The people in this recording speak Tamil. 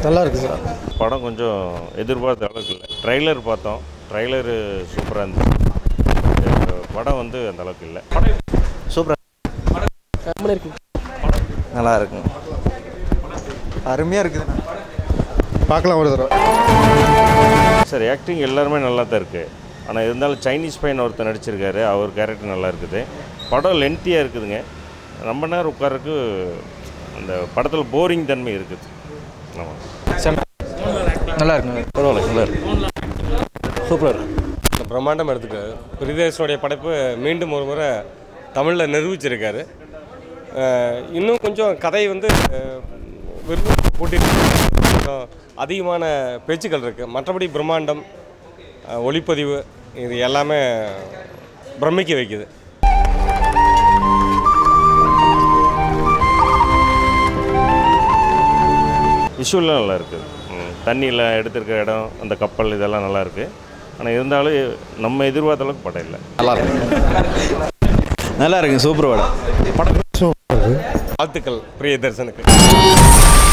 நல்லா இருக்குது சார் படம் கொஞ்சம் எதிர்பார்த்த அளவுக்கு இல்லை ட்ரைலர் பார்த்தோம் ட்ரைலரு சூப்பராக இருந்துச்சு அஹ் படம் வந்து அந்த அளவுக்கு இல்லை கம்மனு இருக்கு நல்லா இருக்குங்க அருமையாக இருக்குது பார்க்கலாம் ஒரு தடவை சார் ஆக்டிங் எல்லாருமே நல்லா தான் இருக்குது ஆனால் இருந்தாலும் சைனீஸ் பையன் ஒருத்தர் நடிச்சிருக்காரு அவர் கேரக்டர் நல்லா இருக்குது படம் லென்த்தியாக இருக்குதுங்க ரொம்ப நேரம் உட்கார்றதுக்கு அந்த படத்தில் போரிங் தன்மை இருக்குது ஆமாம் நல்லா இருக்குங்க பரவாயில்ல நல்லா இருக்கு சூப்பர் பிரம்மாண்டம் எடுத்துக்காரு பிரிதேசனுடைய படைப்பு மீண்டும் ஒரு முறை தமிழில் நிரூபிச்சிருக்காரு அஹ் இன்னும் கொஞ்சம் கதை வந்து அஹ், விறுவிறுப்பு கூட்டிட்டு கொஞ்சம் அதிகமான பேச்சுக்கள் இருக்குது மற்றபடி பிரம்மாண்டம் அஹ், ஒளிப்பதிவு இது எல்லாமே பிரமிக்க வைக்குது விஷுவல்லாம் நல்லா இருக்குது தண்ணியில் எடுத்திருக்க இடம் அந்த கப்பல் இதெல்லாம் நல்லா இருக்குது ஆனால் இருந்தாலும் நம்ம எதிர்பார்த்த அளவுக்கு படம் இல்லை நல்லா இருக்கு நல்லா இருக்குங்க சூப்பர் படம் வாழ்த்துக்கள் பிரியதர்சனுக்கு